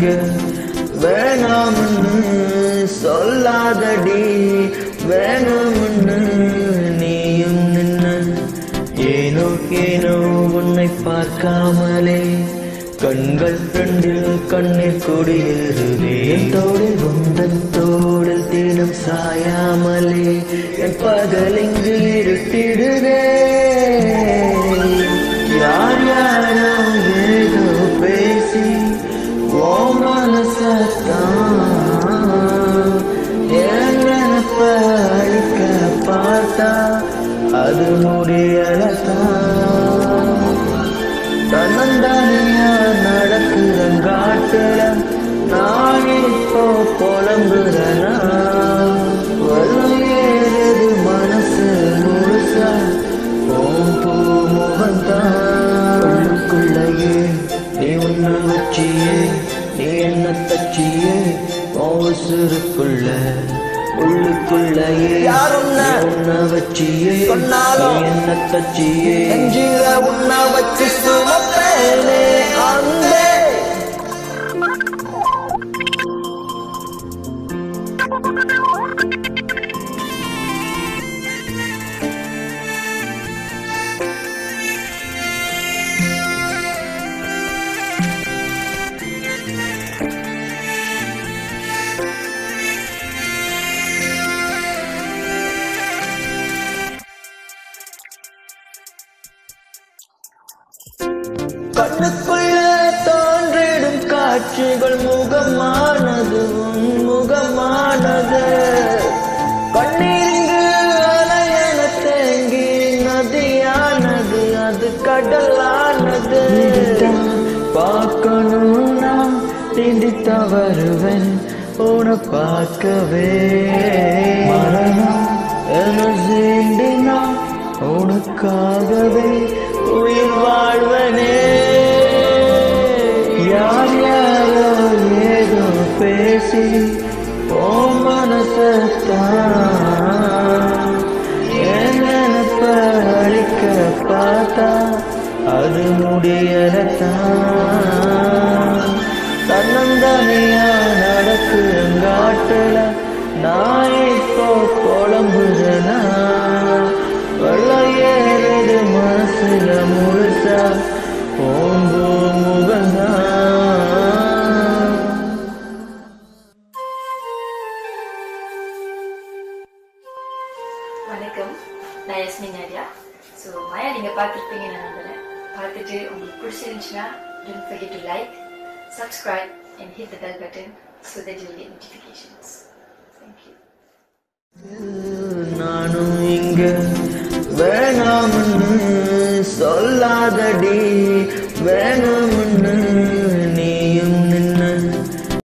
இங்க வேணாம்னு சொல்லாதடி வேணும்னு நீயும் நின்ன ஏனோ ஏனோ உன்னை பார்க்காமலே கண்கள் ரெண்டில் கண்ணீர் குடியேறுதே தோடில் உந்தன் தோடில் தினம் சாயாமலே என் பகல் இங்கு இருட்டிடுதே யார் யாரோ ஏதோ பேசி ஓ மனசத்தான் என் நினப்ப அழிக்க பார்த்தா அது முடியலத்தான் தன்னந்தானியா நடக்குறங்காட்டுல நான் இப்போ புலம்புறனா வலுயேறது மனசு முழுசா ஓம் பூ முகந்தாளுக்குள்ளேயே நீ உன்னை வச்சியே நீ என்ன தச்சியே ஓசுருக்குள்ள உள்ளுக்குள்ளேயே யார் உன்னை நீ உன்னை வச்சியே சொன்னாலும் நீ என்ன தச்சியே நெஞ்சில உன்னை வச்சு சுமப்பேனே அன்பே கண்ணுக்குள்ள தோன்றிடும் காட்சிகள் முகமானது உன் முகமானது கண்ணீரிங்கு அலையென தேங்கி நதியானது அது கடலானது பார்க்கணும் நான் திண்டி தவறுவேன் உன பார்க்கவே மரணம் என சீண்டினா உனக்காகவே உயிர் வாழ்வனே யார் யாரோ ஏதோ பேசி ஓ மனசத்தான் என் நினப்ப அழிக்க பார்த்தா அது முடியலத்தான் தன்னந்தனியா நடக்குங்காட்டுல நான் இப்போ குழம்புறனா வெள்ளையேறது மனசுல முழுசா ஓம்பு முகந்தான் வணக்கம் நான் யஸ்மி நாடியா ஸோ மாயா நீங்கள் பார்த்துருப்பீங்க நான் நம்புறேன் பார்த்துட்டு உங்களுக்கு பிடிச்சிருந்துச்சுன்னா don't forget to like subscribe and hit the bell button so that you'll get notifications thank you நானும் இங்க வேணாம்னு சொல்லாதடி வேணும்னு